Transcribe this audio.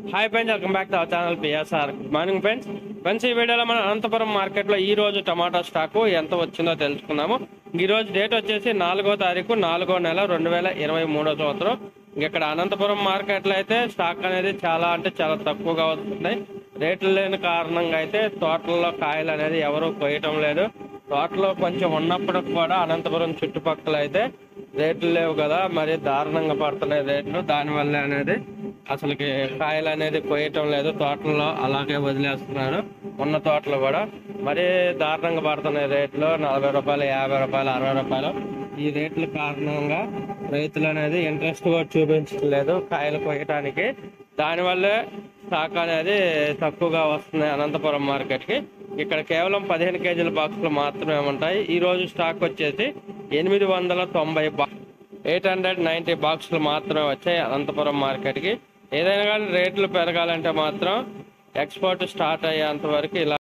hi friends welcome back to our channel PSR good morning friends friends ఈ వీడియోలో మన అనంతపురం మార్కెట్లో ఈ రోజు టమాటా స్టాకు ఎంత వచ్చిందో తెలుసుకుందాము ఈ రోజు డేట్ వచ్చేసి నాలుగో తారీఖు నాలుగో నెల రెండు వేల ఇరవై మూడో సంవత్సరం ఇక్కడ అనంతపురం మార్కెట్లో అయితే స్టాక్ అనేది చాలా అంటే చాలా తక్కువగా వస్తున్నాయి రేట్లు లేని కారణంగా అయితే తోటల్లో కాయలు అనేది ఎవరు కొయ్యటం లేదు తోటలో కొంచెం ఉన్నప్పటికి కూడా అనంతపురం చుట్టుపక్కల అయితే రేట్లు లేవు కదా మరి దారుణంగా పడుతున్నాయి రేట్లు దానివల్ల అనేది అసలుకి కాయలు అనేది కొయ్యటం లేదు తోటల్లో అలాగే వదిలేస్తున్నారు ఉన్న తోటలు కూడా మరీ దారుణంగా పడుతున్నాయి రేట్లు నలభై రూపాయలు యాభై రూపాయలు అరవై రూపాయలు ఈ రేట్ల కారణంగా రైతులు అనేది ఇంట్రెస్ట్ కూడా చూపించట్లేదు కాయలు కొయ్యటానికి దానివల్లే స్టాక్ అనేది తక్కువగా వస్తుంది అనంతపురం మార్కెట్కి ఇక్కడ కేవలం పదిహేను కేజీల బాక్సులు మాత్రమే ఉంటాయి ఈ రోజు స్టాక్ వచ్చేసి ఎనిమిది వందల తొంభై బా ఎయిట్ హండ్రెడ్ నైంటీ బాక్సులు మాత్రమే వచ్చాయి అనంతపురం మార్కెట్కి ఏదైనా కానీ రేట్లు పెరగాలంటే మాత్రం ఎక్స్పోర్ట్ స్టార్ట్ అయ్యేంత వరకు ఇలా